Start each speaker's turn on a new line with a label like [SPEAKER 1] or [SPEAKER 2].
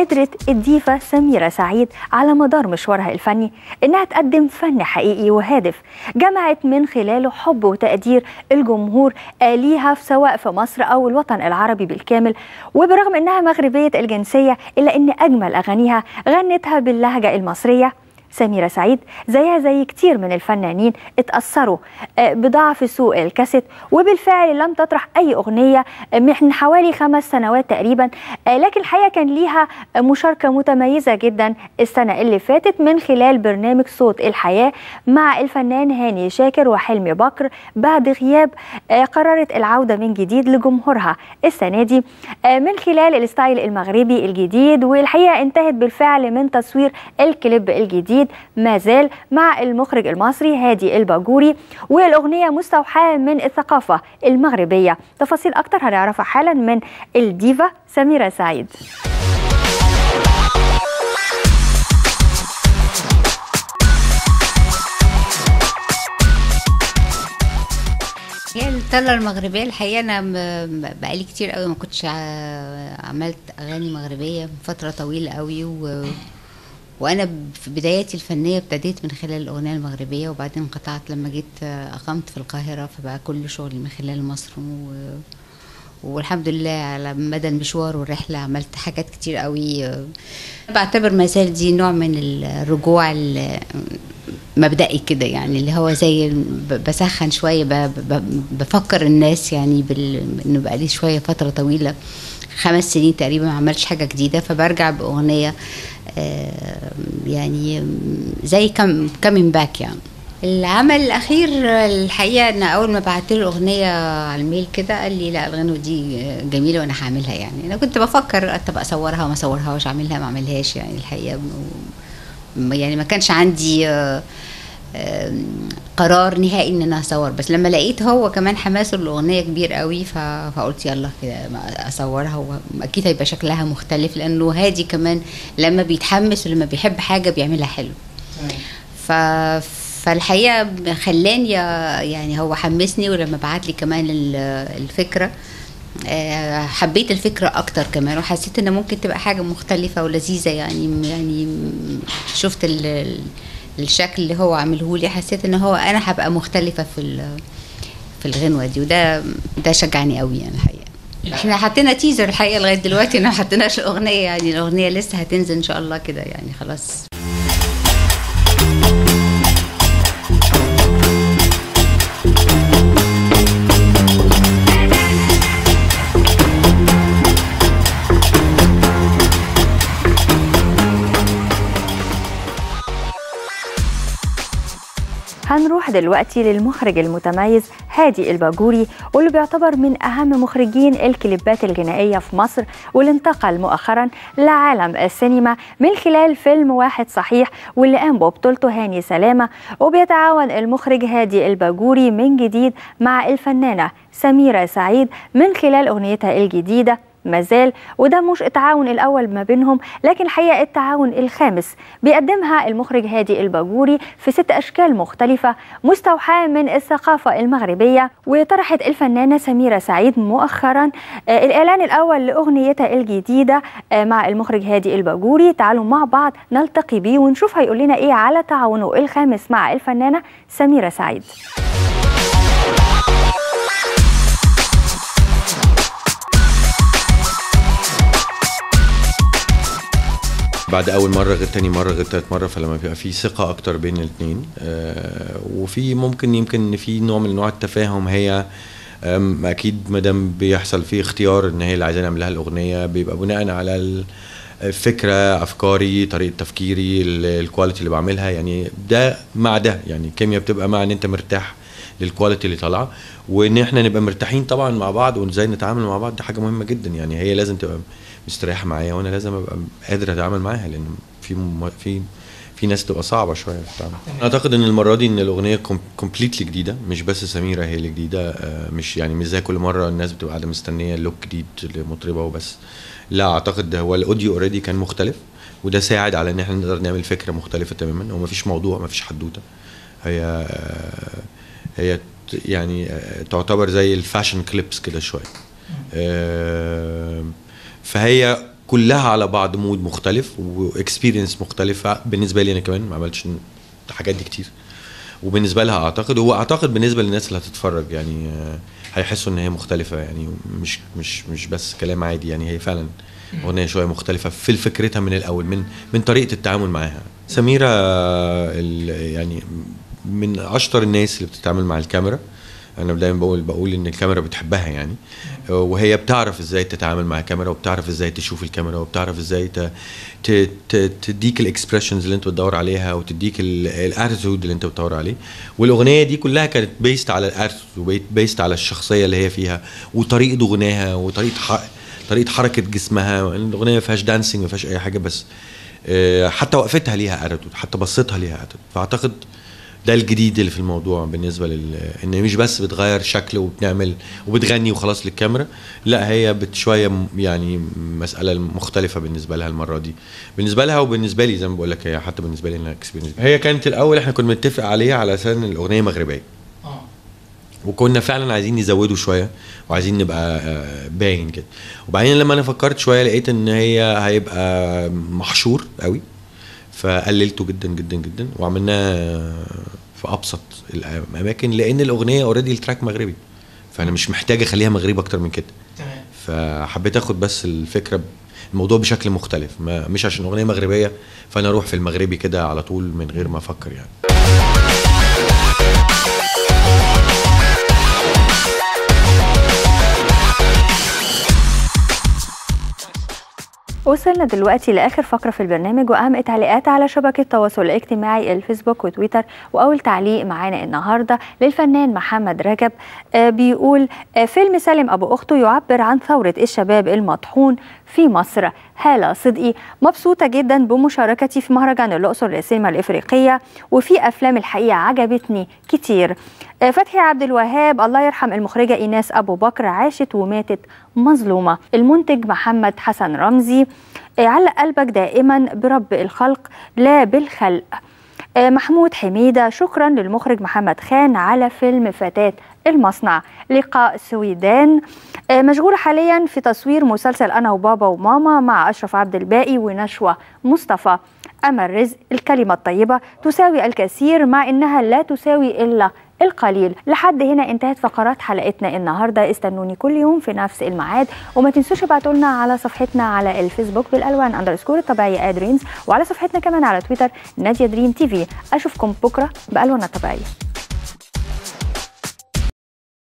[SPEAKER 1] قدرت الديفا سميرة سعيد على مدار مشوارها الفني إنها تقدم فن حقيقي وهادف جمعت من خلاله حب وتقدير الجمهور ليها في سواء في مصر أو الوطن العربي بالكامل وبرغم إنها مغربية الجنسية إلا إن أجمل أغانيها غنتها باللهجة المصرية سميرة سعيد زيها زي كتير من الفنانين اتأثروا بضعف سوق الكاسيت وبالفعل لم تطرح أي أغنية من حوالي خمس سنوات تقريبا لكن الحقيقة كان ليها مشاركة متميزة جدا السنة اللي فاتت من خلال برنامج صوت الحياة مع الفنان هاني شاكر وحلمي بكر بعد غياب قررت العودة من جديد لجمهورها السنة دي من خلال الستايل المغربي الجديد والحقيقة انتهت بالفعل من تصوير الكليب الجديد جديد ما زال مع المخرج المصري هادي الباجوري والأغنية مستوحاة من الثقافة المغربية تفاصيل أكتر هنعرفها حالا من الديفا سميرة سعيد
[SPEAKER 2] هي الطلة المغربية الحقيقة أنا بقالي كتير قوي ما كنتش عملت أغاني مغربية من فترة طويلة قوي و... وانا في بداياتي الفنيه ابتديت من خلال الاغنيه المغربيه وبعدين انقطعت لما جيت اقمت في القاهره فبقى كل شغلي من خلال مصر و... والحمد لله على مدى المشوار والرحله عملت حاجات كتير قوي بعتبر ما زال دي نوع من الرجوع مبدئي كده يعني اللي هو زي بسخن شويه بفكر الناس يعني بال... انه بقى لي شويه فتره طويله خمس سنين تقريبا ما عملتش حاجه جديده فبرجع باغنيه يعني زي كم كامين باك يعني العمل الاخير الحقيقه ان اول ما بعت له الاغنيه على الميل كده قال لي لا الغنوه دي جميله وانا هعملها يعني انا كنت بفكر طب اصورها وما اصورهاش اعملها ما اعملهاش يعني الحقيقه يعني ما كانش عندي قرار نهائي ان انا اصور بس لما لقيت هو كمان حماسه الاغنيه كبير قوي فقلت يلا كده اصورها واكيد هيبقى شكلها مختلف لانه هادي كمان لما بيتحمس ولما بيحب حاجه بيعملها حلو ف فالحقيقه خلاني يعني هو حمسني ولما بعت لي كمان الفكره حبيت الفكرة أكتر كمان وحسيت إن ممكن تبقى حاجة مختلفة ولذيذة يعني يعني شفت ال الشكل اللي هو عامله لي حسيت ان هو انا هبقى مختلفه في في الغنوه دي وده ده شجعني قوي يعني الحقيقه احنا حطينا تيزر الحقيقه لغايه دلوقتي ما حطيناش الاغنيه يعني الاغنيه لسه هتنزل ان شاء الله كده يعني خلاص
[SPEAKER 1] هنروح دلوقتي للمخرج المتميز هادي الباجوري واللي بيعتبر من أهم مخرجين الكليبات الغنائية في مصر واللي انتقل مؤخرا لعالم السينما من خلال فيلم واحد صحيح واللي قام ببطولته هاني سلامة وبيتعاون المخرج هادي الباجوري من جديد مع الفنانة سميرة سعيد من خلال أغنيتها الجديدة مازال وده مش التعاون الاول ما بينهم لكن الحقيقه التعاون الخامس بيقدمها المخرج هادي الباجوري في ست اشكال مختلفه مستوحاه من الثقافه المغربيه وطرحت الفنانه سميره سعيد مؤخرا الاعلان الاول لاغنيتها الجديده مع المخرج هادي الباجوري تعالوا مع بعض نلتقي بيه ونشوف هيقول لنا ايه على تعاونه الخامس مع الفنانه سميره سعيد
[SPEAKER 3] بعد اول مره غير تاني مره غير تالت مره فلما بيبقى في ثقه اكتر بين الاثنين آه وفي ممكن يمكن ان في نوع من انواع التفاهم هي اكيد ما دام بيحصل فيه اختيار ان هي اللي عايزين نعمل لها الاغنيه بيبقى بناء على الفكره افكاري طريقه تفكيري الكواليتي اللي بعملها يعني ده مع ده يعني الكيمياء بتبقى مع ان انت مرتاح للكواليتي اللي طالعه وان احنا نبقى مرتاحين طبعا مع بعض وازاي نتعامل مع بعض دي حاجه مهمه جدا يعني هي لازم تبقى مستريحه معايا وانا لازم ابقى قادر اتعامل معاها لان في م... في في ناس تبقى صعبه شويه في التعامل اعتقد ان المره دي ان الاغنيه كومبليتلي جديده مش بس سميره هي اللي جديده مش يعني مش زي كل مره الناس بتبقى قاعده مستنيه لوك جديد لمطربه وبس لا اعتقد هو الاوديو اوريدي كان مختلف وده ساعد على ان احنا نقدر نعمل فكره مختلفه تماما هو مفيش موضوع مفيش حدوته هي هي يعني تعتبر زي الفاشن كليبس كده شويه فهي كلها على بعض مود مختلف واكسبيرينس مختلفه بالنسبه لي انا كمان ما عملتش الحاجات دي كتير وبالنسبه لها اعتقد هو اعتقد بالنسبه للناس اللي هتتفرج يعني آه، هيحسوا ان هي مختلفه يعني مش مش مش بس كلام عادي يعني هي فعلا اغنيه شويه مختلفه في فكرتها من الاول من من طريقه التعامل معاها سميره آه، ال- يعني من اشطر الناس اللي بتتعامل مع الكاميرا انا دايما بقول بقول ان الكاميرا بتحبها يعني وهي بتعرف ازاي تتعامل مع الكاميرا وبتعرف ازاي تشوف الكاميرا وبتعرف ازاي ت... ت... ت... تديك الاكسبريشنز اللي انت بتدور عليها وتديك الاتيتود اللي انت بتدور عليه والاغنيه دي كلها كانت بيست على الاتيتود بيست على الشخصيه اللي هي فيها وطريقه غناها وطريقه ح... طريقه حركه جسمها الاغنيه ما فيهاش دانسينج ما فيهاش اي حاجه بس آه، حتى وقفتها ليها اتيتود حتى بصتها ليها اتيتود فاعتقد ده الجديد اللي في الموضوع بالنسبه لل ان مش بس بتغير شكل وبنعمل وبتغني وخلاص للكاميرا لا هي بشويه م- يعني مساله مختلفه بالنسبه لها المره دي بالنسبه لها وبالنسبه لي زي ما بقول لك هي حتى بالنسبه لي انها اكسبيرينس هي كانت الاول احنا كنا متفق عليها على اساس ان الاغنيه مغربيه
[SPEAKER 4] اه
[SPEAKER 3] وكنا فعلا عايزين نزوده شويه وعايزين نبقى آه، باين كده وبعدين لما انا فكرت شويه لقيت ان هي هيبقى محشور قوي فقللته جدا جدا جدا وعملناه في ابسط الاماكن لان الاغنيه اوريدي التراك مغربي فانا مش محتاج اخليها مغربي اكتر من كده
[SPEAKER 4] تمام
[SPEAKER 3] فحبيت اخد بس الفكره الموضوع بشكل مختلف ما مش عشان اغنيه مغربيه فانا اروح في المغربي كده على طول من غير ما افكر يعني
[SPEAKER 1] وصلنا دلوقتي لاخر فقره في البرنامج واهم التعليقات على شبكه التواصل الاجتماعي الفيسبوك وتويتر واول تعليق معانا النهارده للفنان محمد رجب آه بيقول آه فيلم سالم ابو اخته يعبر عن ثوره الشباب المطحون في مصر هالة صدقي مبسوطة جدا بمشاركتي في مهرجان الأقصر للسينما الإفريقية وفي أفلام الحقيقة عجبتني كتير آه، فتحي عبد الوهاب الله يرحم المخرجة إيناس أبو بكر عاشت وماتت مظلومة المنتج محمد حسن رمزي آه، علق قلبك دائما برب الخلق لا بالخلق آه، محمود حميدة شكرا للمخرج محمد خان على فيلم فتاة المصنع لقاء سويدان آه، مشغولة حاليا في تصوير مسلسل أنا وبابا وماما مع أشرف عبد الباقي ونشوى مصطفى أمل رزق الكلمة الطيبة تساوي الكثير مع إنها لا تساوي إلا القليل لحد هنا انتهت فقرات حلقتنا النهارده استنوني كل يوم في نفس الميعاد وما تنسوش ابعتوا لنا على صفحتنا على الفيسبوك بالالوان اندرسكور الطبيعيه ادرينز وعلى صفحتنا كمان على تويتر ناديه دريم تي في اشوفكم بكره بالوان الطبيعيه